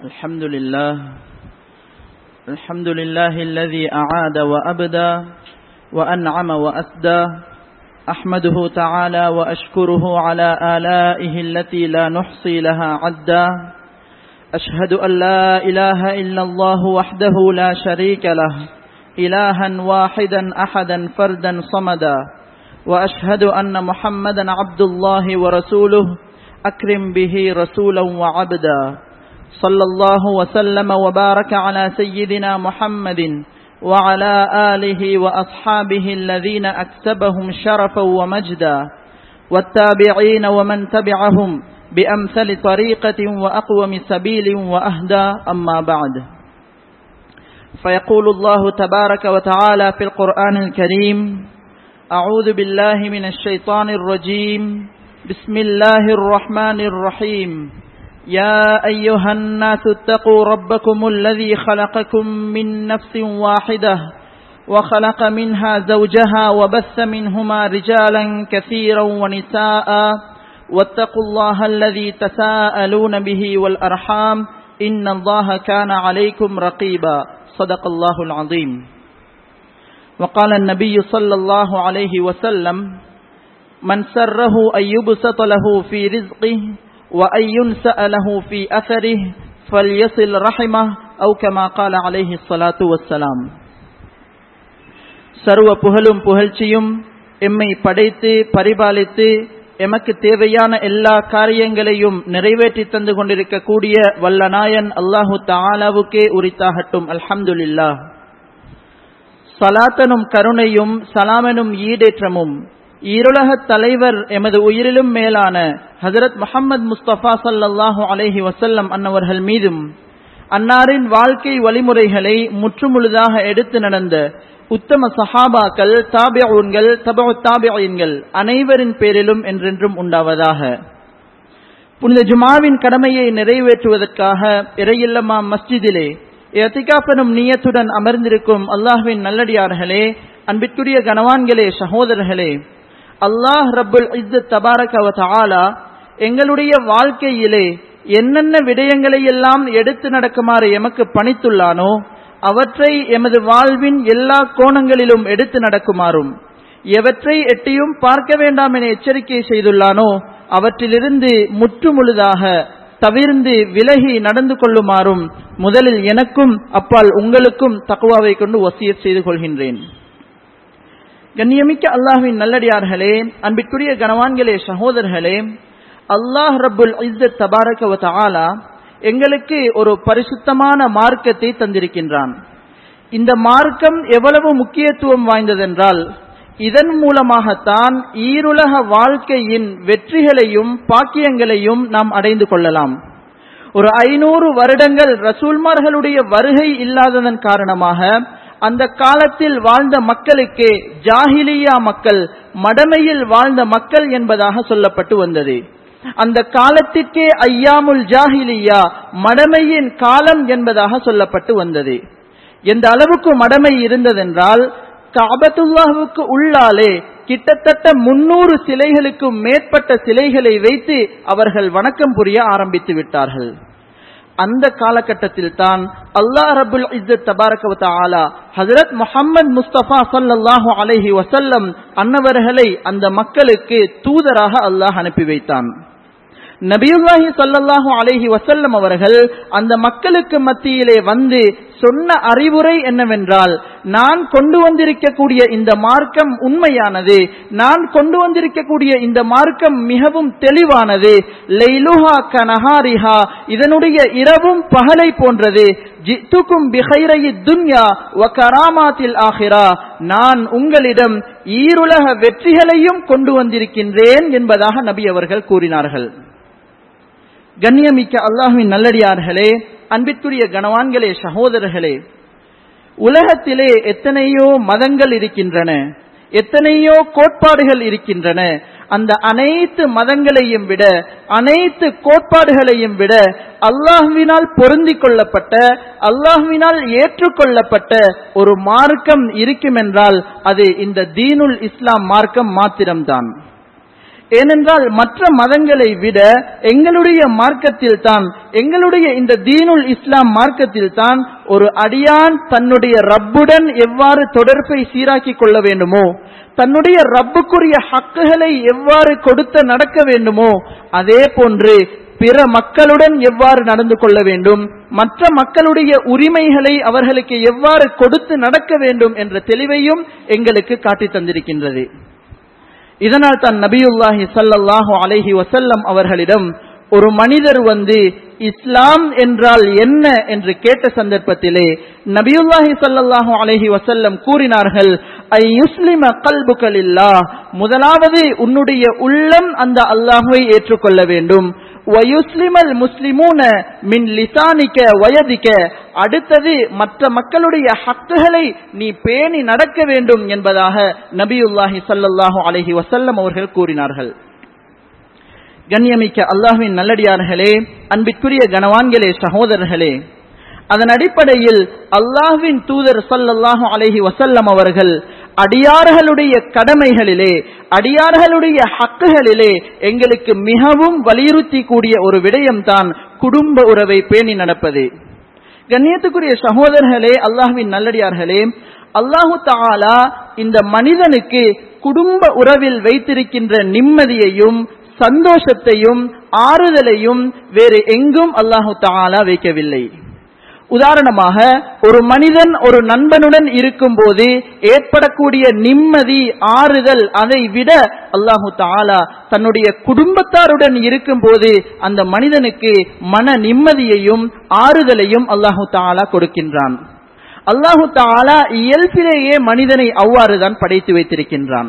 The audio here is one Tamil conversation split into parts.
الحمد لله الحمد لله الذي أعاد وأبدى وأنعم وأسدى أحمده تعالى وأشكره على آلائه التي لا نحصي لها عدا أشهد أن لا إله إلا الله وحده لا شريك له إلها واحدا أحدا فردا صمدا وأشهد أن محمدا عبد الله ورسوله أكرم به رسولا وعبدا صلى الله وسلم وبارك على سيدنا محمد وعلى آله وأصحابه الذين أكسبهم شرفا ومجدا والتابعين ومن تبعهم بأمثل طريقة وأقوم سبيل وأهدى أما بعد فيقول الله تبارك وتعالى في القرآن الكريم أعوذ بالله من الشيطان الرجيم بسم الله الرحمن الرحيم يا أيها الناس اتقوا ربكم الذي خلقكم من نفس واحدة وخلق منها زوجها وبث منهما رجالا كثيرا ونساء واتقوا الله الذي تساءلون به والأرحام إن الله كان عليكم رقيبا صدق الله العظيم وقال النبي صلى الله عليه وسلم من سره أن يبسط له في رزقه وأن ينسأ له في أثره فليصل رحمه أو كما قال عليه الصلاة والسلام சர்வ புகழும் புகழ்ச்சியும் எம்மை படைத்து பரிபாலித்து எமக்கு தேவையான எல்லா காரியங்களையும் நிறைவேற்றி தந்து கொண்டிருக்கக்கூடிய வல்லநாயன் அல்லாஹு தாலாவுக்கே உரித்தாகட்டும் அல்ஹம்துலில்லா சலாத்தனும் கருணையும் சலாமெனும் ஈடேற்றமும் ஈருலக தலைவர் எமது உயிரிலும் மேலான ஹசரத் முகமது முஸ்தபா சல்லாஹூ அலஹி வசல்லம் அன்னவர்கள் மீதும் அன்னாரின் வாழ்க்கை வழிமுறைகளை முற்றுமுழுதாக எடுத்து நடந்த உத்தம சஹாபாக்கள் தாபியன்கள் தபு தாபியன்கள் அனைவரின் பேரிலும் என்றென்றும் உண்டாவதாக புனித ஜுமாவின் கடமையை நிறைவேற்றுவதற்காக இறையில்லமா மஸ்ஜிதிலே எத்திகாப்பெனும் நீயத்துடன் அமர்ந்திருக்கும் அல்லாஹுவின் நல்லடியார்களே அன்பிற்குரிய கனவான்களே சகோதரர்களே அல்லாஹ் ரப்புல் இஸ்ஸத் தபாரக தாலா எங்களுடைய வாழ்க்கையிலே என்னென்ன விடயங்களை எல்லாம் எடுத்து நடக்குமாறு எமக்கு பணித்துள்ளானோ அவற்றை எமது வாழ்வின் எல்லா கோணங்களிலும் எடுத்து நடக்குமாறும் எவற்றை எட்டியும் பார்க்க வேண்டாம் என எச்சரிக்கை செய்துள்ளானோ அவற்றிலிருந்து முற்றுமுழுதாக தவிர்ந்து விலகி நடந்து கொள்ளுமாறும் முதலில் எனக்கும் அப்பால் உங்களுக்கும் தக்குவாவை கொண்டு வசியத் செய்து கொள்கின்றேன் கண்ணியமிக்க அல்லாஹின் நல்லடியார்களே அன்பிற்குரிய கனவான்களே சகோதரர்களே அல்லாஹ் ரபுல் இஸ்ஸத் தபாரக தாலா எங்களுக்கு ஒரு பரிசுத்தமான மார்க்கத்தை தந்திருக்கின்றான் இந்த மார்க்கம் எவ்வளவு முக்கியத்துவம் வாய்ந்ததென்றால் இதன் மூலமாகத்தான் ஈருலக வாழ்க்கையின் வெற்றிகளையும் பாக்கியங்களையும் நாம் அடைந்து கொள்ளலாம் ஒரு ஐநூறு வருடங்கள் ரசூல்மார்களுடைய வருகை இல்லாததன் காரணமாக அந்த காலத்தில் வாழ்ந்த மக்களுக்கு ஜாகிலியா மக்கள் மடமையில் வாழ்ந்த மக்கள் என்பதாக சொல்லப்பட்டு வந்தது அந்த காலத்திற்கே ஐயாமுல் ஜாஹிலியா மடமையின் காலம் என்பதாக சொல்லப்பட்டு வந்தது எந்த அளவுக்கு மடமை இருந்ததென்றால் காபத்துல்லாவுக்கு உள்ளாலே கிட்டத்தட்ட முன்னூறு சிலைகளுக்கும் மேற்பட்ட சிலைகளை வைத்து அவர்கள் வணக்கம் புரிய ஆரம்பித்து விட்டார்கள் அந்த காலகட்டத்தில் தான் அல்லாஹ் ரபுல் இஸ்ஸத் தபாரக ஆலா ஹசரத் முகமது முஸ்தபா சல்லாஹூ அலஹி வசல்லம் அன்னவர்களை அந்த மக்களுக்கு தூதராக அல்லாஹ் அனுப்பி வைத்தான் நபியுல்லாஹி சல்லாஹூ அலஹி வசல்லம் அவர்கள் அந்த மக்களுக்கு மத்தியிலே வந்து சொன்ன அறிவுரை என்னவென்றால் நான் கொண்டு வந்திருக்கக்கூடிய இந்த மார்க்கம் உண்மையானது நான் கொண்டு வந்திருக்கக்கூடிய இந்த மார்க்கம் மிகவும் தெளிவானது லைலுஹா கனஹாரிஹா இதனுடைய இரவும் பகலை போன்றது ஜித்துக்கும் பிஹைரையி துன்யா வ கராமாத்தில் ஆகிறா நான் உங்களிடம் ஈருலக வெற்றிகளையும் கொண்டு வந்திருக்கின்றேன் என்பதாக நபி அவர்கள் கூறினார்கள் கண்ணியமிக்க அல்லாஹுவின் நல்லடியார்களே அன்பிற்குரிய கனவான்களே சகோதரர்களே உலகத்திலே எத்தனையோ மதங்கள் இருக்கின்றன எத்தனையோ கோட்பாடுகள் இருக்கின்றன அந்த அனைத்து மதங்களையும் விட அனைத்து கோட்பாடுகளையும் விட அல்லாஹுவினால் பொருந்திக் கொள்ளப்பட்ட அல்லாஹுவினால் ஏற்றுக்கொள்ளப்பட்ட ஒரு மார்க்கம் இருக்குமென்றால் அது இந்த தீனுல் இஸ்லாம் மார்க்கம் மாத்திரம்தான் ஏனென்றால் மற்ற மதங்களை விட எங்களுடைய மார்க்கத்தில் தான் எங்களுடைய இந்த தீனுல் இஸ்லாம் மார்க்கத்தில் தான் ஒரு அடியான் தன்னுடைய ரப்புடன் எவ்வாறு தொடர்பை சீராக்கிக் கொள்ள வேண்டுமோ தன்னுடைய ரப்புக்குரிய ஹக்குகளை எவ்வாறு கொடுத்து நடக்க வேண்டுமோ அதே போன்று பிற மக்களுடன் எவ்வாறு நடந்து கொள்ள வேண்டும் மற்ற மக்களுடைய உரிமைகளை அவர்களுக்கு எவ்வாறு கொடுத்து நடக்க வேண்டும் என்ற தெளிவையும் எங்களுக்கு காட்டி தந்திருக்கின்றது இதனால் தான் நபியுல்லாஹி சல்லல்லாஹு அலைஹி வசல்லம் அவர்களிடம் ஒரு மனிதர் வந்து இஸ்லாம் என்றால் என்ன என்று கேட்ட சந்தர்ப்பத்திலே நபியுல்லாஹி சல்லல்லாஹு அலைஹி வசல்லம் கூறினார்கள் ஐ யுஸ்லிம கல்புகளில்லா முதலாவது உன்னுடைய உள்ளம் அந்த அல்லாஹுவை ஏற்றுக்கொள்ள வேண்டும் வயுஸ்லிமல் முஸ்லிமூன மின் லிசானிக்க வயதிக்க அடுத்தது மற்ற மக்களுடைய ஹக்குகளை நீ பேணி நடக்க வேண்டும் என்பதாக நபியுல்லாஹி சல்லல்லாஹு அலஹி வசல்லம் அவர்கள் கூறினார்கள் கண்ணியமிக்க அல்லாஹுவின் நல்லடியார்களே அன்பிற்குரிய கனவான்களே சகோதரர்களே அதன் அடிப்படையில் அல்லாஹ்வின் தூதர் சல்லல்லாஹு அலைஹி வசல்லம் அவர்கள் அடியார்களுடைய கடமைகளிலே அடியார்களுடைய ஹக்குகளிலே எங்களுக்கு மிகவும் வலியுறுத்தி கூடிய ஒரு விடயம்தான் குடும்ப உறவை பேணி நடப்பது கண்ணியத்துக்குரிய சகோதரர்களே அல்லாஹ்வின் நல்லடியார்களே அல்லாஹு தாலா இந்த மனிதனுக்கு குடும்ப உறவில் வைத்திருக்கின்ற நிம்மதியையும் சந்தோஷத்தையும் ஆறுதலையும் வேறு எங்கும் அல்லாஹு தாலா வைக்கவில்லை உதாரணமாக ஒரு மனிதன் ஒரு நண்பனுடன் இருக்கும் போது ஏற்படக்கூடிய நிம்மதி ஆறுதல் அதை விட அல்லாஹு தாலா தன்னுடைய குடும்பத்தாருடன் இருக்கும் போது அந்த மனிதனுக்கு மன நிம்மதியையும் ஆறுதலையும் அல்லாஹு தாலா கொடுக்கின்றான் அல்லாஹு தாலா இயல்பிலேயே மனிதனை அவ்வாறுதான் படைத்து வைத்திருக்கின்றான்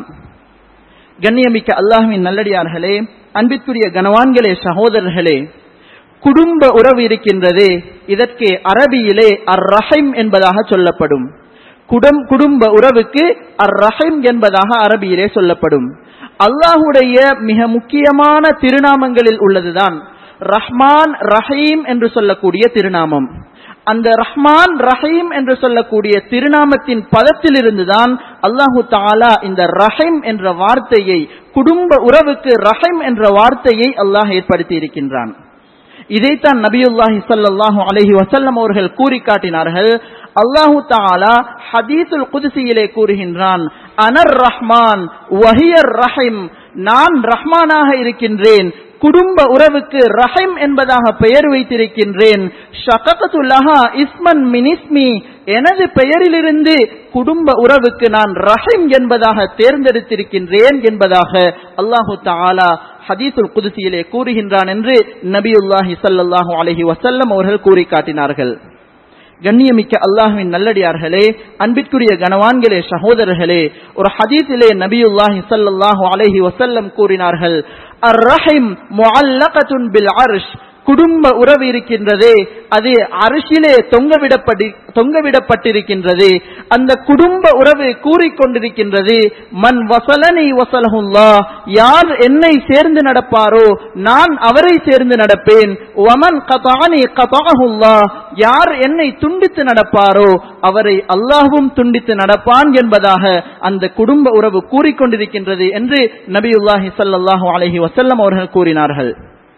கண்ணியமிக்க அல்லாஹுவின் நல்லடியார்களே அன்பிற்குரிய கனவான்களே சகோதரர்களே குடும்ப உறவு இருக்கின்றது இதற்கு அரபியிலே அர் ரஹிம் என்பதாக சொல்லப்படும் குடும் குடும்ப உறவுக்கு அர் ரஹிம் என்பதாக அரபியிலே சொல்லப்படும் அல்லாஹுடைய மிக முக்கியமான திருநாமங்களில் உள்ளதுதான் ரஹ்மான் ரஹீம் என்று சொல்லக்கூடிய திருநாமம் அந்த ரஹ்மான் ரஹீம் என்று சொல்லக்கூடிய திருநாமத்தின் பதத்திலிருந்துதான் அல்லாஹு தாலா இந்த ரஹீம் என்ற வார்த்தையை குடும்ப உறவுக்கு ரஹீம் என்ற வார்த்தையை அல்லாஹ் ஏற்படுத்தி இருக்கின்றான் இதைத்தான் நபியுல்லாஹி சல்லாஹூ அலஹி வசல்லம் அவர்கள் கூறி காட்டினார்கள் அல்லாஹு தாலா ஹதீசுல் குதிசியிலே கூறுகின்றான் அனர் ரஹ்மான் வஹியர் ரஹிம் நான் ரஹ்மானாக இருக்கின்றேன் குடும்ப உறவுக்கு ரஹிம் என்பதாக பெயர் வைத்திருக்கின்றேன் ஷகத்துல்லஹா இஸ்மன் மினிஸ்மி எனது பெயரிலிருந்து குடும்ப உறவுக்கு நான் ரஹிம் என்பதாக தேர்ந்தெடுத்திருக்கின்றேன் என்பதாக அல்லாஹு தாலா ஹதீசுல் குதிசியிலே கூறுகின்றான் என்று நபியுல்லாஹி சல்லாஹூ அலஹி வசல்லம் அவர்கள் கூறி காட்டினார்கள் கண்ணியமிக்க அல்லாஹுவின் நல்லடியார்களே அன்பிற்குரிய கனவான்களே சகோதரர்களே ஒரு ஹதீஸிலே நபியுல்லாஹி சல்லாஹூ அலஹி வசல்லம் கூறினார்கள் அர் ரஹிம் முஅல்லகத்துன் பில் அர்ஷ் குடும்ப உறவு இருக்கின்றதே அது அரிசிலே தொங்கவிடப்படி தொங்கவிடப்பட்டிருக்கின்றது அந்த குடும்ப உறவு கூறிக்கொண்டிருக்கின்றது மண் வசலனை வசலகுல்லா யார் என்னை சேர்ந்து நடப்பாரோ நான் அவரை சேர்ந்து நடப்பேன் ஒமன் கதானி கதாகுல்லா யார் என்னை துண்டித்து நடப்பாரோ அவரை அல்லாஹும் துண்டித்து நடப்பான் என்பதாக அந்த குடும்ப உறவு கூறிக்கொண்டிருக்கின்றது என்று நபியுல்லாஹி சல்லாஹூ அலஹி வசல்லம் அவர்கள் கூறினார்கள்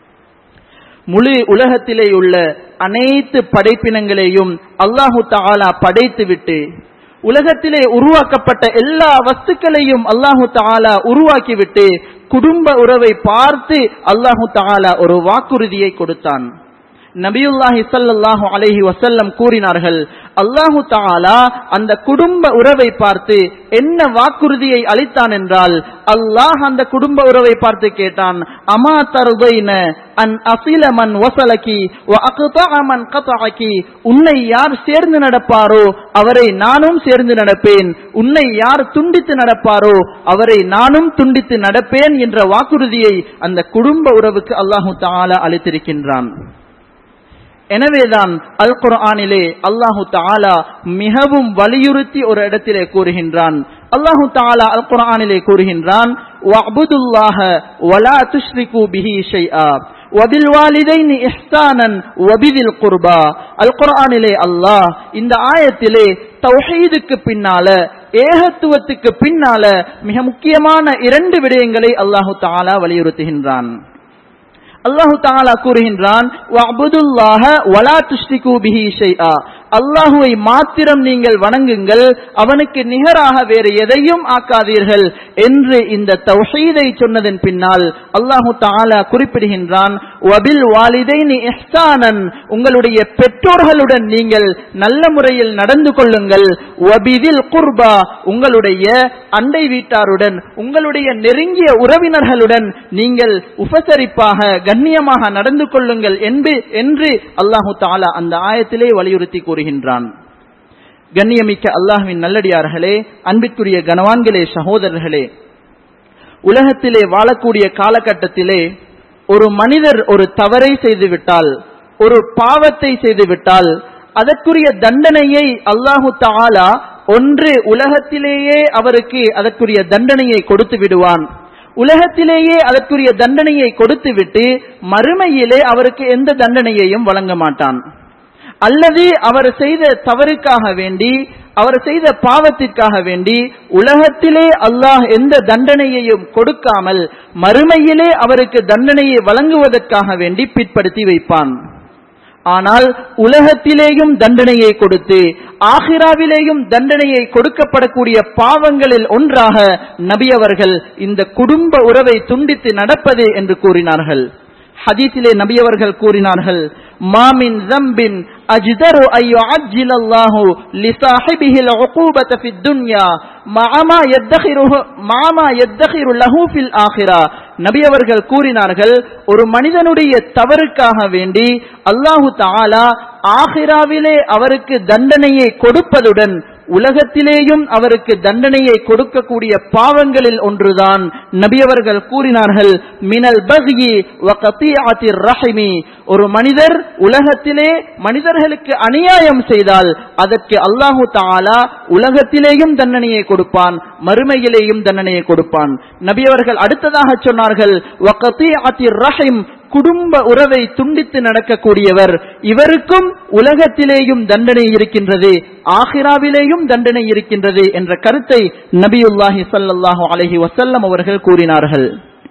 முழு உலகத்திலே உள்ள அனைத்து படைப்பினங்களையும் அல்லாஹு தாலா படைத்துவிட்டு உலகத்திலே உருவாக்கப்பட்ட எல்லா வஸ்துக்களையும் அல்லாஹு தாலா உருவாக்கிவிட்டு குடும்ப உறவை பார்த்து அல்லாஹு தாலா ஒரு வாக்குறுதியை கொடுத்தான் நபியுல்லாஹி சல்லாஹு அலஹி வசல்லம் கூறினார்கள் அல்லாஹு தாலா அந்த குடும்ப உறவை பார்த்து என்ன வாக்குறுதியை அளித்தான் என்றால் அல்லாஹ் அந்த குடும்ப உறவை பார்த்து கேட்டான் அமா தருபைன அன் அசில மன் வசலகி மன் கதாக்கி உன்னை யார் சேர்ந்து நடப்பாரோ அவரை நானும் சேர்ந்து நடப்பேன் உன்னை யார் துண்டித்து நடப்பாரோ அவரை நானும் துண்டித்து நடப்பேன் என்ற வாக்குறுதியை அந்த குடும்ப உறவுக்கு அல்லாஹு தாலா அளித்திருக்கின்றான் எனவேதான் அல் குர்ஆனிலே அல்லாஹு தாலா மிகவும் வலியுறுத்தி ஒரு இடத்திலே கூறுகின்றான் அல்லாஹு தாலா அல் குர்ஆனிலே கூறுகின்றான் வஅபுதுல்லாஹ வலா துஷ்ரிகு பிஹி ஷைஆ வபில் வாலிதைன் இஹ்சானன் வபிதில் குர்பா அல் குர்ஆனிலே அல்லாஹ் இந்த ஆயத்திலே தௌஹீதுக்கு பின்னால ஏகத்துவத்துக்கு பின்னால மிக முக்கியமான இரண்டு விடயங்களை அல்லாஹு தாலா வலியுறுத்துகின்றான் அல்லாஹு தாலா கூறுகின்றான் வஅபுதுல்லாஹ வலா துஷ்ரிகு பிஹி ஷைஆ அல்லாஹுவை மாத்திரம் நீங்கள் வணங்குங்கள் அவனுக்கு நிகராக வேறு எதையும் ஆக்காதீர்கள் என்று இந்த தௌஹீதை சொன்னதன் பின்னால் அல்லாஹு தாலா குறிப்பிடுகின்றான் வபில் வாலிதைனி இஹ்சானன் உங்களுடைய பெற்றோர்களுடன் நீங்கள் நல்ல முறையில் நடந்து கொள்ளுங்கள் வபிதில் குர்பா உங்களுடைய அண்டை வீட்டாருடன் உங்களுடைய நெருங்கிய உறவினர்களுடன் நீங்கள் உபசரிப்பாக கண்ணியமாக நடந்து கொள்ளுங்கள் என்று என்று அல்லாஹு தாலா அந்த ஆயத்திலே வலியுறுத்தி கூறுகின்றான் கண்ணியமிக்க அல்லாஹுவின் நல்லடியார்களே அன்பிற்குரிய கனவான்களே சகோதரர்களே உலகத்திலே வாழக்கூடிய காலகட்டத்திலே ஒரு மனிதர் ஒரு தவறை செய்துவிட்டால் ஒரு பாவத்தை செய்துவிட்டால் அதற்குரிய தண்டனையை அல்லாஹு தாலா ஒன்று உலகத்திலேயே அவருக்கு அதற்குரிய தண்டனையை கொடுத்து விடுவான் உலகத்திலேயே அதற்குரிய தண்டனையை கொடுத்துவிட்டு மறுமையிலே அவருக்கு எந்த தண்டனையையும் வழங்க மாட்டான் அல்லது அவர் செய்த தவறுக்காக வேண்டி அவர் செய்த பாவத்திற்காக வேண்டி உலகத்திலே அல்லாஹ் எந்த தண்டனையையும் கொடுக்காமல் மறுமையிலே அவருக்கு தண்டனையை வழங்குவதற்காக வேண்டி பிற்படுத்தி வைப்பான் ஆனால் உலகத்திலேயும் தண்டனையை கொடுத்து ஆஹிராவிலேயும் தண்டனையை கொடுக்கப்படக்கூடிய பாவங்களில் ஒன்றாக நபி அவர்கள் இந்த குடும்ப உறவை துண்டித்து நடப்பது என்று கூறினார்கள் ஹதீஸிலே நபி அவர்கள் கூறினார்கள் மாமின் ஜம்பின் அஜ்தரு ஐயோ அஜ்ஜில் அல்லாஹு லிசாஹிபிஹில் உகூபத ஃபித் துன்யா மாமா யத்தஹிருஹு மாமா யத்தஹிரு லஹு ஃபில் ஆஹிரா நபி அவர்கள் கூறினார்கள் ஒரு மனிதனுடைய தவறுக்காக வேண்டி அல்லாஹு தஆலா ஆஹிராவிலே அவருக்கு தண்டனையை கொடுப்பதுடன் உலகத்திலேயும் அவருக்கு தண்டனையை கொடுக்கக்கூடிய பாவங்களில் ஒன்றுதான் நபியவர்கள் கூறினார்கள் மினல் பகி ரஹிமி ஒரு மனிதர் உலகத்திலே மனிதர்களுக்கு அநியாயம் செய்தால் அதற்கு அல்லாஹு தாலா உலகத்திலேயும் தண்டனையை கொடுப்பான் மறுமையிலேயும் தண்டனையை கொடுப்பான் நபியவர்கள் அடுத்ததாக சொன்னார்கள் ரஹிம் குடும்ப உறவை துண்டித்து நடக்கக்கூடியவர் இவருக்கும் உலகத்திலேயும் தண்டனை இருக்கின்றது ஆஹிராவிலேயும் தண்டனை இருக்கின்றது என்ற கருத்தை நபியுல்லாஹி சல்லாஹூ அலஹி வசல்லம் அவர்கள் கூறினார்கள்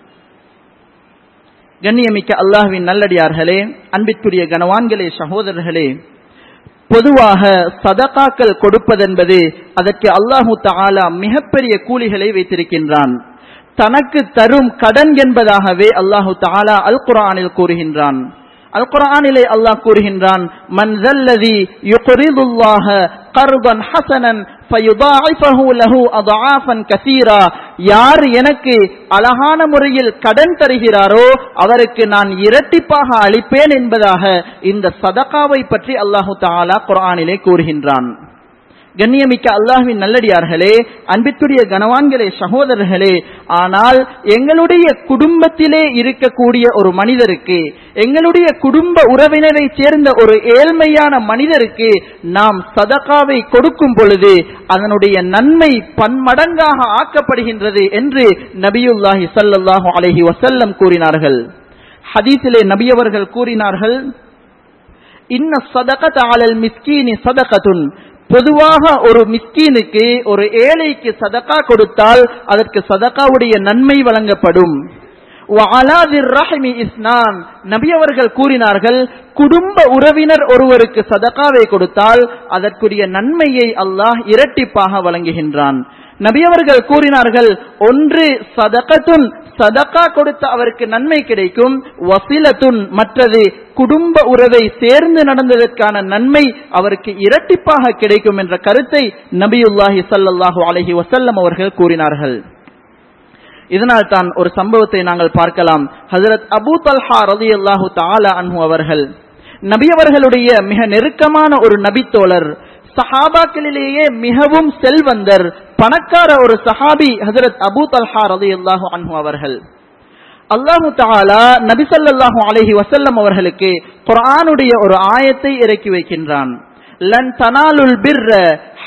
கண்ணியமிக்க அல்லாஹுவின் நல்லடியார்களே அன்பிற்குரிய கனவான்களே சகோதரர்களே பொதுவாக சதகாக்கள் கொடுப்பதென்பது அதற்கு அல்லாஹு தாலா மிகப்பெரிய கூலிகளை வைத்திருக்கின்றான் தனக்கு தரும் கடன் என்பதாகவே அல்லாஹு தாலா அல் குரானில் கூறுகின்றான் அல் குரானிலே அல்லாஹ் கூறுகின்றான் மன் ஜல்லதி யுக்ரிதுல்லாஹ கர்பன் ஹசனன் ஃபயுதாஇஃபஹு லஹு அضعافا கஸீரா யார் எனக்கு அழகான முறையில் கடன் தருகிறாரோ அவருக்கு நான் இரட்டிப்பாக அளிப்பேன் என்பதாக இந்த சதகாவை பற்றி அல்லாஹு தஆலா குர்ஆனிலே கூறுகின்றான் கண்ணியமிக்க அல்லாஹ்வின் நல்லடியார்களே அன்பிற்குரிய கனவான்களே சகோதரர்களே ஆனால் எங்களுடைய குடும்பத்திலே இருக்கக்கூடிய ஒரு மனிதருக்கு எங்களுடைய குடும்ப உறவினரை சேர்ந்த ஒரு ஏழ்மையான மனிதருக்கு நாம் சதகாவை கொடுக்கும் பொழுது அதனுடைய நன்மை பன்மடங்காக ஆக்கப்படுகின்றது என்று நபியுல்லாஹி ஸல்லல்லாஹு அலைஹி வஸல்லம் கூறினார்கள் ஹதீஸிலே நபியவர்கள் கூறினார்கள் இன்ன சதகத் அலல் மிஸ்கீனி சதகத்துன் பொதுவாக ஒரு மிஸ்கீனுக்கு ஒரு ஏழைக்கு சதக்கா கொடுத்தால் அதற்கு சதக்காவுடைய நன்மை வழங்கப்படும் இஸ்னான் நபி அவர்கள் கூறினார்கள் குடும்ப உறவினர் ஒருவருக்கு சதக்காவை கொடுத்தால் அதற்குரிய நன்மையை அல்லாஹ் இரட்டிப்பாக வழங்குகின்றான் நபி அவர்கள் கூறினார்கள் ஒன்று சதகத்துன் சதக்கா கொடுத்த அவருக்கு நன்மை கிடைக்கும் வசிலத்துன் மற்றது குடும்ப உறவை சேர்ந்து நடந்ததற்கான நன்மை அவருக்கு இரட்டிப்பாக கிடைக்கும் என்ற கருத்தை நபியுல்லாஹி சல்லாஹூ அலஹி வசல்லம் அவர்கள் கூறினார்கள் இதனால் தான் ஒரு சம்பவத்தை நாங்கள் பார்க்கலாம் ஹசரத் அபு தல்ஹா ரதி அல்லாஹு தாலா அன்ஹு அவர்கள் நபியவர்களுடைய மிக நெருக்கமான ஒரு நபித்தோழர் சஹாபாக்களிலேயே மிகவும் செல்வந்தர் பணக்கார ஒரு சஹாபி ஹசரத் அபு தல்ஹா ரதி அல்லாஹு அன்ஹு அவர்கள் அல்லாஹு தாலா நபிசல்லாஹு அலஹி வசல்லம் அவர்களுக்கு குரானுடைய ஒரு ஆயத்தை இறக்கி வைக்கின்றான் லன் தனாலுல் பிர்ர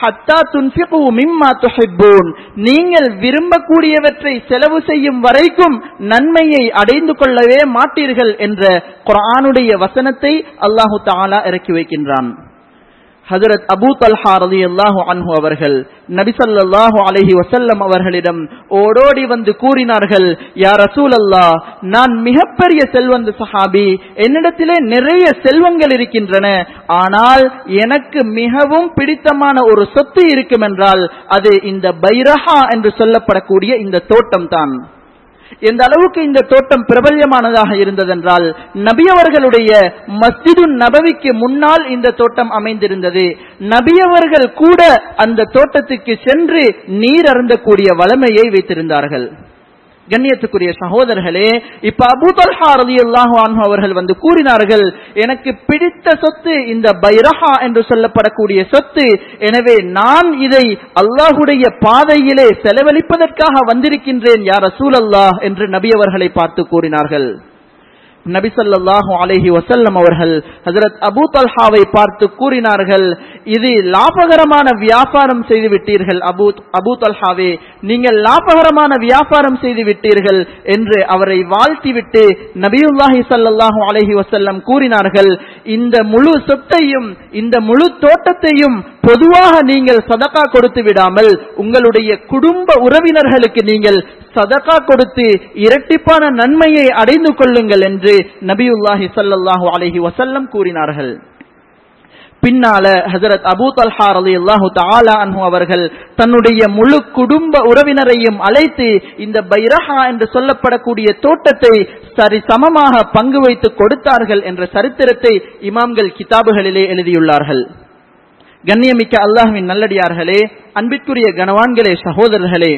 ஹத்தா துன்ஃபிகு மிம்மா துஹிப்பூன் நீங்கள் விரும்பக்கூடியவற்றை செலவு செய்யும் வரைக்கும் நன்மையை அடைந்து கொள்ளவே மாட்டீர்கள் என்ற குர்ஆனுடைய வசனத்தை அல்லாஹு தஆலா இறக்கி வைக்கின்றான் ஹஜரத் அபூ தல்ஹா ரலியல்லாஹு அன்ஹு அவர்கள் நபி ஸல்லல்லாஹு அலைஹி வஸல்லம் அவர்களிடம் ஓடோடி வந்து கூறினார்கள் யா ரசூலல்லாஹ் நான் மிகப்பெரிய செல்வந்த சஹாபி என்னிடத்திலே நிறைய செல்வங்கள் இருக்கின்றன ஆனால் எனக்கு மிகவும் பிடித்தமான ஒரு சொத்து இருக்கும் என்றால் அது இந்த பைரஹா என்று சொல்லப்படக்கூடிய இந்த தோட்டம் தான் எந்த அளவுக்கு இந்த தோட்டம் பிரபல்யமானதாக இருந்ததென்றால் நபி அவர்களுடைய மஸ்ஜிது நபவிக்கு முன்னால் இந்த தோட்டம் அமைந்திருந்தது நபி அவர்கள் கூட அந்த தோட்டத்துக்கு சென்று நீர் அருந்தக்கூடிய வளமையை வைத்திருந்தார்கள் கண்ணியத்துக்குரிய சகோதரர்களே இப்ப அபூதல்ஹா ரலியல்லாஹு அன்ஹு அவர்கள் வந்து கூறினார்கள் எனக்கு பிடித்த சொத்து இந்த பைரஹா என்று சொல்லப்படக்கூடிய சொத்து எனவே நான் இதை அல்லாஹுடைய பாதையிலே செலவழிப்பதற்காக வந்திருக்கின்றேன் யார் ரசூலல்லாஹ் என்று நபி அவர்களை பார்த்து கூறினார்கள் நபி ஸல்லல்லாஹு அலைஹி வஸல்லம் அவர்கள் ஹஜரத் அபூ தல்ஹாவை பார்த்து கூறினார்கள் இது லாபகரமான வியாபாரம் செய்து விட்டீர்கள் அபூ அபூ தல்ஹாவே நீங்கள் லாபகரமான வியாபாரம் செய்து விட்டீர்கள் என்று அவரை வாழ்த்திவிட்டு நபியுல்லாஹி ஸல்லல்லாஹு அலைஹி வஸல்லம் கூறினார்கள் இந்த முழு சொத்தையும் இந்த முழு தோட்டத்தையும் பொதுவாக நீங்கள் சதகா கொடுத்து விடாமல் உங்களுடைய குடும்ப உறவினர்களுக்கு நீங்கள் சதகா கொடுத்து இரட்டிப்பான நன்மையை அடைந்து கொள்ளுங்கள் என்று நபியுல்லாஹி ஸல்லல்லாஹு அலைஹி வஸல்லம் கூறினார்கள் பின்னால ஹஜரத் அபூ தல்ஹா ரலியல்லாஹு தஆலா அன்ஹு அவர்கள் தன்னுடைய முழு குடும்ப உறவினரையும் அழைத்து இந்த பைரஹா என்று சொல்லப்படக்கூடிய தோட்டத்தை சரி சமமாக பங்கு வைத்து கொடுத்தார்கள் என்ற சரித்திரத்தை இமாம்கள் கிதாபுகளிலே எழுதியுள்ளார்கள் கண்ணியமிக்க அல்லாஹ்வின் நல்லடியார்களே அன்பிற்குரிய கனவான்களே சகோதரர்களே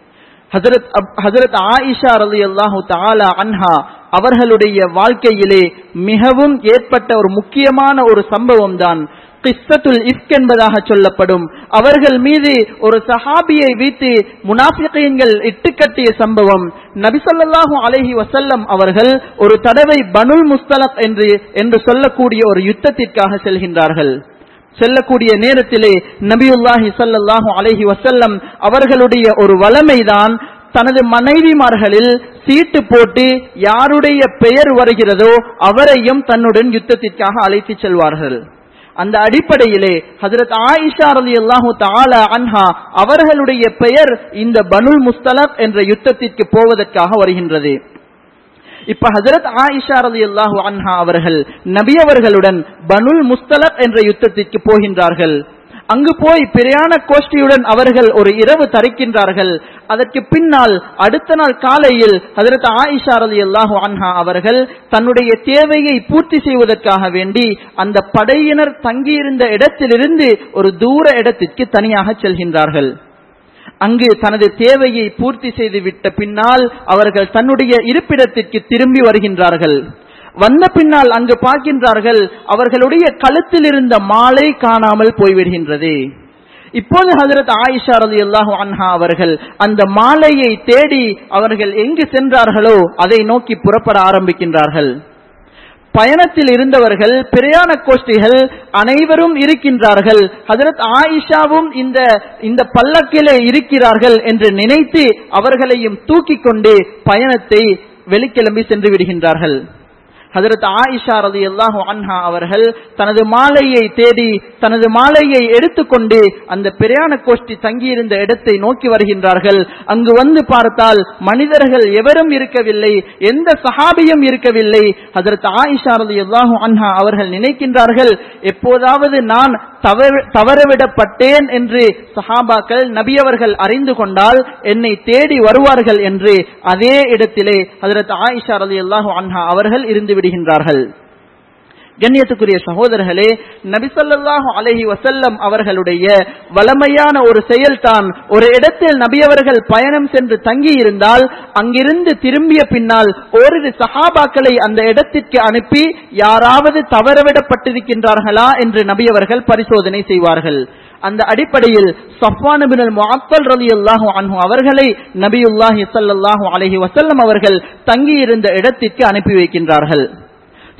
ஹசரத் ஹசரத் ஆயிஷா ரலி அல்லாஹு தாலா அன்ஹா அவர்களுடைய வாழ்க்கையிலே மிகவும் ஏற்பட்ட ஒரு முக்கியமான ஒரு சம்பவம் தான் கிஸ்ஸத்துல் இஃப்க் என்பதாக சொல்லப்படும் அவர்கள் மீது ஒரு சஹாபியை வைத்து முனாஃபிகீன்கள் இட்டுக்கட்டிய சம்பவம் நபிசல்லாஹு அலைஹி வசல்லம் அவர்கள் ஒரு தடவை பனுல் முஸ்தலக் என்று என்று சொல்லக்கூடிய ஒரு யுத்தத்திற்காக செல்கின்றார்கள் செல்லக்கூடிய நேரத்திலே நபியுல்லாஹி ஸல்லல்லாஹு அலைஹி வஸல்லம் அவர்களுடைய ஒரு வளமைதான் தனது மனைவிமார்களில் சீட்டு போட்டு யாருடைய பெயர் வருகிறதோ அவரையும் தன்னுடன் யுத்தத்திற்காக அழைத்து செல்வார்கள் அந்த அடிப்படையிலே ஹஜரத் ஆயிஷா ரலியல்லாஹு தஆலா அன்ஹா அவர்களுடைய பெயர் இந்த பனுல் முஸ்தலக் என்ற யுத்தத்திற்கு போவதற்காக வருகின்றது இப்ப ஹசரத் ஆயிஷா ரலியல்லாஹு அன்ஹா அவர்கள் நபி அவர்களுடன் பனுல் முஸ்தலக் என்ற யுத்தத்திற்கு போகின்றார்கள் அங்கு போய் பிரயாண கோஷ்டியுடன் அவர்கள் ஒரு இரவு தரிக்கின்றார்கள் அதற்கு பின்னால் அடுத்த நாள் காலையில் ஹதரத் ஆயிஷா ரலியல்லாஹு அன்ஹா அவர்கள் தன்னுடைய தேவையை பூர்த்தி செய்வதற்காக வேண்டி அந்த படையினர் தங்கியிருந்த இடத்திலிருந்து ஒரு தூர இடத்திற்கு தனியாக செல்கின்றார்கள் அங்கு தனது தேவையை பூர்த்தி செய்து விட்ட பின்னால் அவர்கள் தன்னுடைய இருப்பிடத்திற்கு திரும்பி வருகின்றார்கள் வந்த பின்னால் அங்கு பார்க்கின்றார்கள் அவர்களுடைய கழுத்தில் இருந்த மாலை காணாமல் போய்விடுகின்றது இப்போது ஹசரத் ஆயிஷா ரலி அல்லாஹு அன்ஹா அவர்கள் அந்த மாலையை தேடி அவர்கள் எங்கு சென்றார்களோ அதை நோக்கி புறப்பட ஆரம்பிக்கின்றார்கள் பயணத்தில் இருந்தவர்கள் பிரயாண கோஷ்டிகள் அனைவரும் இருக்கின்றார்கள் ஹதரத் ஆயிஷாவும் இந்த இந்த பல்லக்கிலே இருக்கிறார்கள் என்று நினைத்து அவர்களையும் தூக்கி கொண்டு பயணத்தை வெளிக்கிளம்பி சென்று விடுகின்றார்கள் ஹதரத் ஆயிஷா ரதி அல்லாஹு அன்ஹா அவர்கள் தனது மாலையை தேடி தனது மாலையை எடுத்துக்கொண்டு அந்த பிரயாண கோஷ்டி தங்கியிருந்த இடத்தை நோக்கி வருகின்றார்கள் அங்கு வந்து பார்த்தால் மனிதர்கள் எவரும் இருக்கவில்லை எந்த சஹாபியும் இருக்கவில்லை ஹதரத் ஆயிஷா ரதி அல்லாஹு அன்ஹா அவர்கள் நினைக்கின்றார்கள் எப்போதாவது நான் தவறவிடப்பட்டேன் என்று சஹாபாக்கள் நபியவர்கள் அறிந்து கொண்டால் என்னை தேடி வருவார்கள் என்று அதே இடத்திலே ஹதரத் ஆயிஷா ரலி அல்லாஹு அன்ஹா அவர்கள் இருந்து விடுகின்றார்கள் கண்ணியத்துக்குரிய சகோதரர்களே நபிசல்லாஹு அலஹி வசல்லம் அவர்களுடைய வளமையான ஒரு செயல்தான் ஒரு இடத்தில் நபியவர்கள் பயணம் சென்று தங்கி இருந்தால் அங்கிருந்து திரும்பிய பின்னால் ஓரிரு சஹாபாக்களை அந்த இடத்திற்கு அனுப்பி யாராவது தவறவிடப்பட்டிருக்கின்றார்களா என்று நபியவர்கள் பரிசோதனை செய்வார்கள் அந்த அடிப்படையில் சஃப்வான் பின் முஅத்தல் ரலியல்லாஹு அன்ஹு அவர்களை நபியுல்லாஹி ஸல்லல்லாஹு அலைஹி வஸல்லம் அவர்கள் தங்கி இருந்த இடத்திற்கு அனுப்பி வைக்கின்றார்கள்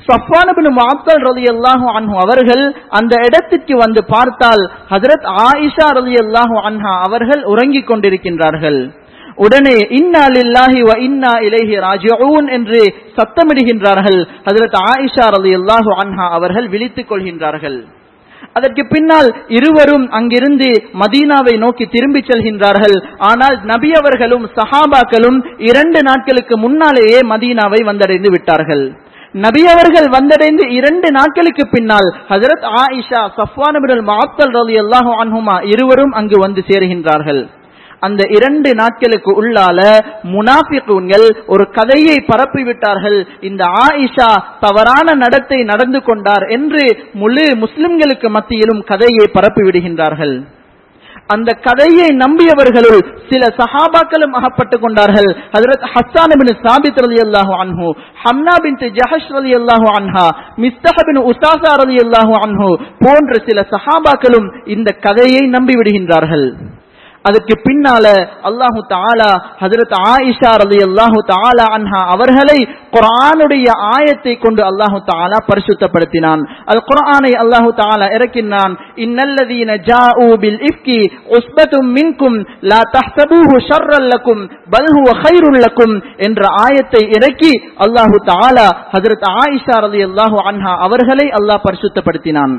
சஃபானபின் மாத்தல் ரலி அல்லாஹு அன்ஹு அவர்கள் அந்த இடத்திற்கு வந்து பார்த்தால் ஹஜரத் ஆயிஷா ரலி அல்லாஹு அன்ஹா அவர்கள் உறங்கிக் கொண்டிருக்கின்றார்கள் உடனே இன்னா லில்லாஹி வ இன்னா இலைஹி ராஜிஊன் என்று சத்தமிடுகின்றார்கள் ஹஜரத் ஆயிஷா ரலியல்லாஹு அன்ஹா அவர்கள் விழித்துக் கொள்கின்றார்கள் அதற்கு பின்னால் இருவரும் அங்கிருந்து மதீனாவை நோக்கி திரும்பிச் செல்கின்றார்கள் ஆனால் நபி அவர்களும் சஹாபாக்களும் இரண்டு நாட்களுக்கு முன்னாலேயே மதீனாவை வந்தடைந்து விட்டார்கள் நபி அவர்கள் வந்தடைந்து இரண்டு நாட்களுக்கு பின்னால் ஹஜரத் ஆயிஷா சஃப்வான் பின் மாத்தல் ரலியல்லாஹு அன்ஹுமா இருவரும் அங்கு வந்து சேருகின்றார்கள் அந்த இரண்டு நாட்களுக்கு உள்ளால முனாஃபிகூன்கள் ஒரு கதையை பரப்பி விட்டார்கள் இந்த ஆயிஷா தவறான நடத்தை நடந்து கொண்டார் என்று முழு முஸ்லிம்களுக்கு மத்தியிலும் கதையை பரப்பி விடுகின்றார்கள் அந்த கதையை நம்பியவர்களுள் சில சஹாபாக்களும் அகப்பட்டுக் கொண்டார்கள் ஹஜரத் ஹஸ்ஸான் பின் சாபித் ரலியல்லாஹு அன்ஹு ஹம்னா பின் ஜஹஷ் ரலியல்லாஹு அன்ஹா மிஸ்தஹ பின் உசாசா ரலியல்லாஹு அன்ஹு போன்ற சில சஹாபாக்களும் இந்த கதையை நம்பி விடுகின்றார்கள் அதுக்கு பின்னால அல்லாஹு தாலா ஹஜரத் ஆயிஷா ரலி அல்லாஹு தாலா அன்ஹா அவர்களை குரானுடைய ஆயத்தை கொண்டு அல்லாஹு தாலா பரிசுத்தப்படுத்தினான் அல் குரானை அல்லாஹு தாலா இறக்கினான் இன்னல்லதீன ஜாஊ பில் இஃப்கி உஸ்பத்தும் மின்கும் லா தஹ்சபூஹு ஷர்ரல் லக்கும் பல் ஹுவ கைருல் லக்கும் என்ற ஆயத்தை இறக்கி அல்லாஹு தாலா ஹஜரத் ஆயிஷா ரலி அல்லாஹு அன்ஹா அவர்களை அல்லாஹ் பரிசுத்தப்படுத்தினான்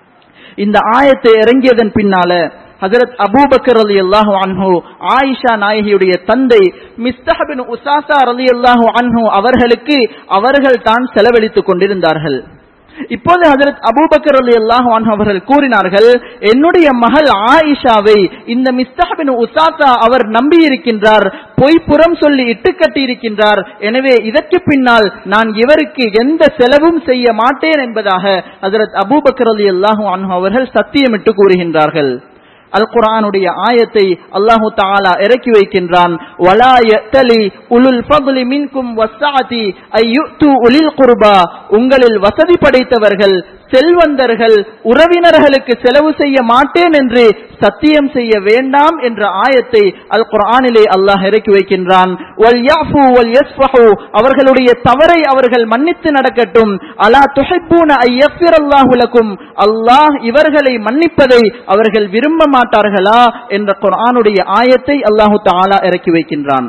இந்த ஆயத்தை இறங்கியதன் பின்னால ஹஜரத் அபூபக்கர் அலி அல்லாஹு அன்ஹு ஆயிஷா நாயகியுடைய தந்தை மிஸ்தஹபின் உசாசா அலி அல்லாஹு அன்ஹு அவர்களுக்கு அவர்கள் தான் செலவழித்துக் கொண்டிருந்தார்கள் இப்போது ஹஜரத் அபூபக்கர் அலி அல்லாஹு அன்ஹு அவர்கள் கூறினார்கள் என்னுடைய மகள் ஆயிஷாவை இந்த மிஸ்தஹபின் உசாசா அவர் நம்பி இருக்கின்றார் பொய்ப்புறம் சொல்லி இட்டுக்கட்டி இருக்கின்றார் எனவே இதற்கு பின்னால் நான் இவருக்கு எந்த செலவும் செய்ய மாட்டேன் என்பதாக ஹஜரத் அபூபக்கர் அலி அல்லாஹு அன்ஹு அவர்கள் சத்தியமிட்டு கூறுகின்றார்கள் அல் குரானுடைய ஆயத்தை அல்லாஹு தாலா இறக்கி வைக்கின்றான் வலா யத்தலி உலுல் ஃபضل மின்கும் வஸ்ஸாதி ஐயுத்து உலில் குர்பா உங்களில் வசதி படைத்தவர்கள் செல்வந்தர்கள் உறவினர்களுக்கு செலவு செய்ய மாட்டேன் என்று சத்தியம் செய்ய வேண்டாம் என்ற ஆயத்தை அல் குர்ஆனிலே அல்லாஹ் இறக்கி வைக்கின்றான் வல் யாஃபு வல் யஸ்ஃபஹு அவர்களுடைய தவறை அவர்கள் மன்னித்து நடக்கட்டும் அலா துஹிப்பூன ஐ யஃபிரல்லாஹு லக்கும் அல்லாஹ் இவர்களை மன்னிப்பதை அவர்கள் விரும்ப மாட்டார்களா என்ற குர்ஆனுடைய ஆயத்தை அல்லாஹு தஆலா இறக்கி வைக்கின்றான்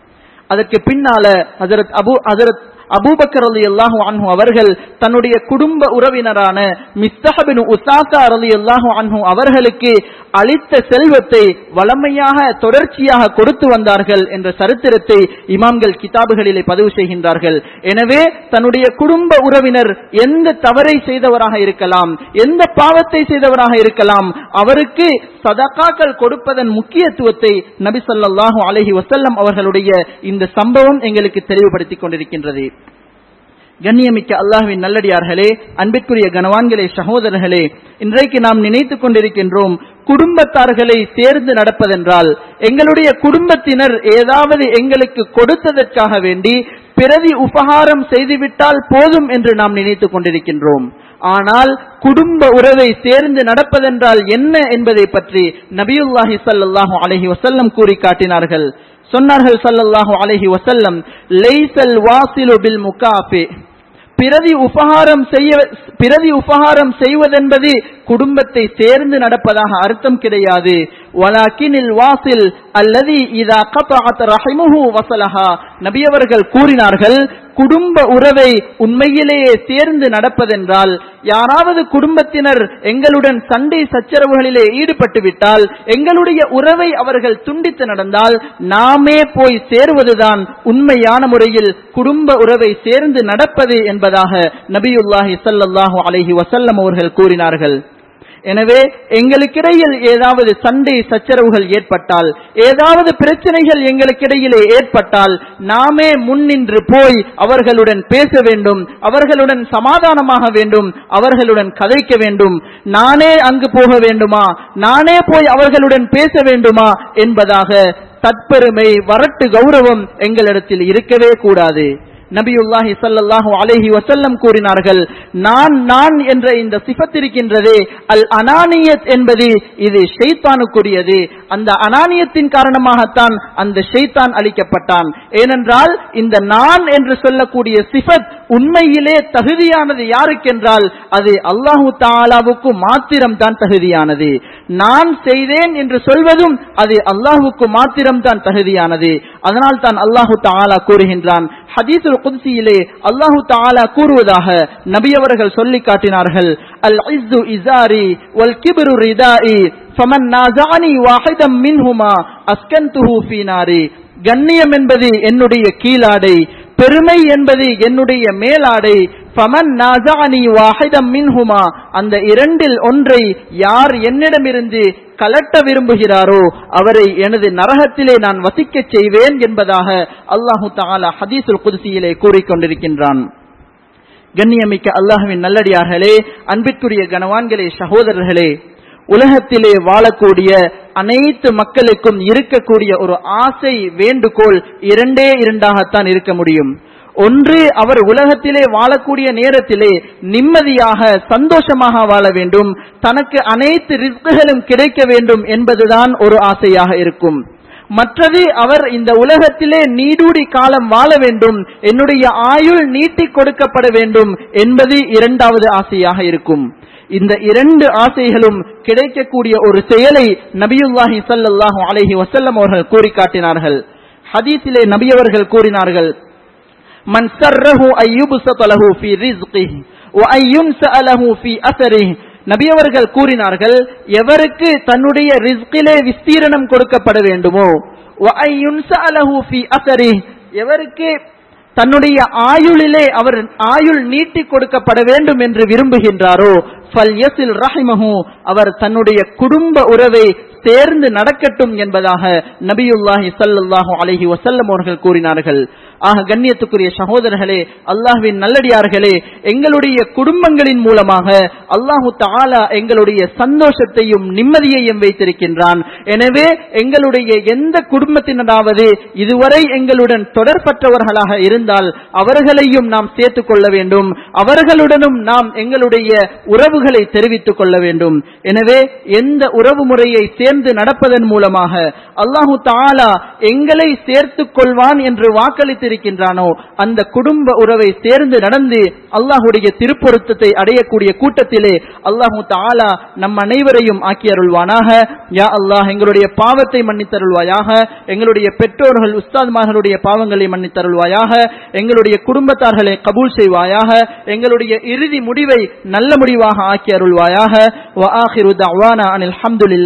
அதற்கு பின்னால ஹஜரத் அபு ஹஜரத் அபூபக்கர் அலி அல்லாஹு அன்ஹு அவர்கள் தன்னுடைய குடும்ப உறவினரான மிஸ்தஹபின் உசாசா அலி அல்லாஹு அன்ஹு அவர்களுக்கு அளித்த செல்வத்தை வளமையாக தொடர்ச்சியாக கொடுத்து வந்தார்கள் என்ற சரித்திரத்தை இமாம்கள் கிதாபுகளிலே பதிவு செய்கின்றார்கள் எனவே தன்னுடைய குடும்ப உறவினர் எந்த தவறை செய்தவராக இருக்கலாம் எந்த பாவத்தை செய்தவராக இருக்கலாம் அவருக்கு சதகாக்கள் கொடுப்பதன் முக்கியத்துவத்தை நபி ஸல்லல்லாஹு அலைஹி வஸல்லம் அவர்களுடைய இந்த சம்பவம் எங்களுக்கு தெளிவுபடுத்திக் கொண்டிருக்கின்றது கண்ணியமிக்க அல்லாஹ்வின் நல்லடியார்களே அன்பிற்குரிய கனவான்களே சகோதரர்களே இன்றைக்கு நாம் நினைத்துக் கொண்டிருக்கின்றோம் குடும்பத்தார்களை தேர்ந்து நடப்பதென்றால் எங்களுடைய குடும்பத்தினர் ஏதாவது எங்களுக்கு கொடுத்ததற்காக வேண்டி பிரதி உபகாரம் செய்துவிட்டால் போதும் என்று நாம் நினைத்துக் கொண்டிருக்கின்றோம் ஆனால் குடும்ப உறவை சேர்ந்து நடப்பதென்றால் என்ன என்பதை பற்றி நபியுல்லாஹி ஸல்லல்லாஹு அலைஹி வஸல்லம் கூறி காட்டினார்கள் சொன்னார்கள் ஸல்லல்லாஹு அலைஹி வஸல்லம் லைஸல் வாசிலு பில் முகாஃபி பிரதி உபகாரம் செய்ய பிரதி உபகாரம் செய்வதென்பது குடும்பத்தை சேர்ந்து நடப்பதாக அர்த்தம் கிடையாது வலாக்கினில் வாசில் அல்லது இதா கத்தாத் ரஹிமுஹு வசலஹா நபியவர்கள் கூறினார்கள் குடும்ப உறவை உண்மையிலேயே சேர்ந்து நடப்பதென்றால் யாராவது குடும்பத்தினர் எங்களுடன் சண்டை சச்சரவுகளிலே ஈடுபட்டு விட்டால் எங்களுடைய உறவை அவர்கள் துண்டித்து நடந்தால் நாமே போய் சேருவதுதான் உண்மையான முறையில் குடும்ப உறவை சேர்ந்து நடப்பது என்பதாக நபியுல்லாஹி ஸல்லல்லாஹு அலைஹி வஸல்லம் அவர்கள் கூறினார்கள் எனவே எங்களுக்கிடையில் ஏதாவது சண்டை சச்சரவுகள் ஏற்பட்டால் ஏதாவது பிரச்சனைகள் எங்களுக்கிடையிலே ஏற்பட்டால் நாமே முன்னின்று போய் அவர்களுடன் பேச வேண்டும் அவர்களுடன் சமாதானமாக வேண்டும் அவர்களுடன் கதைக்க வேண்டும் நானே அங்கு போக வேண்டுமா நானே போய் அவர்களுடன் பேச வேண்டுமா என்பதாக தற்பெருமை வரட்டு கௌரவம் எங்களிடத்தில் இருக்கவே கூடாது நபியுல்லாஹி ஸல்லல்லாஹு அலைஹி வஸல்லம் கூறினார்கள் நான் நான் என்ற இந்த சிஃபத் இருக்கின்றதே அல் அனானியத் என்பது இது ஷைத்தானுக்குரியது அந்த அனானியத்தின் காரணமாகத்தான் அந்த ஷைத்தான் அளிக்கப்பட்டான் ஏனென்றால் இந்த நான் என்று சொல்லக்கூடிய சிஃபத் உண்மையிலே தகுதியானது யாருக்கென்றால் அது அல்லாஹு தாலாவுக்கு மாத்திரம் தான் தகுதியானது நான் செய்தேன் என்று சொல்வதும் அது அல்லாஹுக்கு மாத்திரம் தான் தகுதியானது அதனால் தான் அல்லாஹு தாலா கூறுகின்றான் ஹதீசுல் குத்சியிலே அல்லாஹு தாலா கூறுவதாக நபியவர்கள் சொல்லி காட்டினார்கள் அல் இஸ்து இசாரி வல் கிப்ரு ரிதாஇ ஃபமன் நாஸானி வாஹிதம் மின்ஹுமா அஸ்கன்துஹு ஃபீ நாரி கண்ணியம் என்பது என்னுடைய கீழாடை பெருமை என்பது என்னுடைய மேலாடை ஃபமன் நாசானி வாஹிதம் மின்ஹுமா அந்த இரண்டில் ஒன்றை யார் என்னிடமிருந்து கலட்ட விரும்புகிறாரோ அவரை எனது நரகத்திலே நான் வசிக்கச் செய்வேன் என்பதாக அல்லாஹு தாலா ஹதீசுல் குதிசியிலே கூறிக்கொண்டிருக்கின்றான் கண்ணியமிக்க அல்லாஹுவின் நல்லடியார்களே அன்பிற்குரிய கனவான்களே சகோதரர்களே உலகத்திலே வாழக்கூடிய அனைத்து மக்களுக்கும் இருக்கக்கூடிய ஒரு ஆசை வேண்டுகோள் இரண்டே இரண்டாகத்தான் இருக்க முடியும் ஒன்று அவர் உலகத்திலே வாழக்கூடிய நேரத்திலே நிம்மதியாக சந்தோஷமாக வாழ வேண்டும் தனக்கு அனைத்து ரிஸ்குகளும் கிடைக்க வேண்டும் என்பதுதான் ஒரு ஆசையாக இருக்கும் மற்றது அவர் இந்த உலகத்திலே நீடூடி காலம் வாழ வேண்டும் என்னுடைய ஆயுள் நீட்டிக் கொடுக்கப்பட வேண்டும் என்பது இரண்டாவது ஆசையாக இருக்கும் இந்த இரண்டு ஆசைகளும் கிடைக்கக்கூடிய ஒரு செயலை நபியுல்லாஹி ஸல்லல்லாஹு அலைஹி வஸல்லம் அவர்கள் கூறி காட்டினார்கள் ஹதீஸிலே நபியவர்கள் கூறினார்கள் மன் சர்ரஹு அய்யுப்ஸத லஹு ஃபீ ரிஸ்கிஹி வ அய்யுன்ஸஅ லஹு ஃபீ அஸரிஹி நபியவர்கள் கூறினார்கள் எவருக்கு தன்னுடைய ரிஸ்கிலே விஸ்தீரணம் கொடுக்கப்பட வேண்டுமோ வ அய்யுன்ஸஅ லஹு ஃபீ அஸரிஹி எவருக்கு தன்னுடைய ஆயுளிலே அவர் ஆயுள் நீட்டி கொடுக்கப்பட வேண்டும் என்று விரும்புகின்றாரோ ஃபல் யசில் ரஹிமஹு அவர் தன்னுடைய குடும்ப உறவை சேர்ந்து நடக்கட்டும் என்பதாக நபியுல்லாஹி ஸல்லல்லாஹு அலைஹி வஸல்லம் அவர்கள் கூறினார்கள் ஆக கண்ணியத்துக்குரிய சகோதரர்களே அல்லாஹ்வின் நல்லடியார்களே எங்களுடைய குடும்பங்களின் மூலமாக அல்லாஹு தஆலா எங்களுடைய சந்தோஷத்தையும் நிம்மதியையும் வைத்திருக்கின்றான் எனவே எங்களுடைய எந்த குடும்பத்தினராவது இதுவரை எங்களுடன் தொடர்பற்றவர்களாக இருந்தால் அவர்களையும் நாம் சேர்த்துக் கொள்ள வேண்டும் அவர்களுடனும் நாம் எங்களுடைய உறவுகளை தெரிவித்துக் கொள்ள வேண்டும் எனவே எந்த உறவு முறையை சேர்ந்து நடப்பதன் மூலமாக அல்லாஹு தாலா எங்களை சேர்த்துக் கொள்வான் என்று வாக்களித்திருக்கின்றானோ அந்த குடும்ப உறவை சேர்ந்து நடந்து அல்லாஹுடைய திருப்பொருத்தத்தை அடையக்கூடிய கூட்டத்திலே அல்லாஹு தாலா நம் அனைவரையும் ஆக்கி அருள்வானாக யா அல்லாஹ் எங்களுடைய பாவத்தை மன்னித்தருள்வாயாக எங்களுடைய பெற்றோர்கள் உஸ்தாத்மார்களுடைய பாவங்களை மன்னித்தருள்வாயாக எங்களுடைய குடும்பத்தார்களை கபூல் செய்வாயாக எங்களுடைய இறுதி முடிவை நல்ல முடிவாக ஆக்கி அருள்வாயாக வ ஆஹிரு தஅவானா அனில் ஹம்துலில்லாஹ்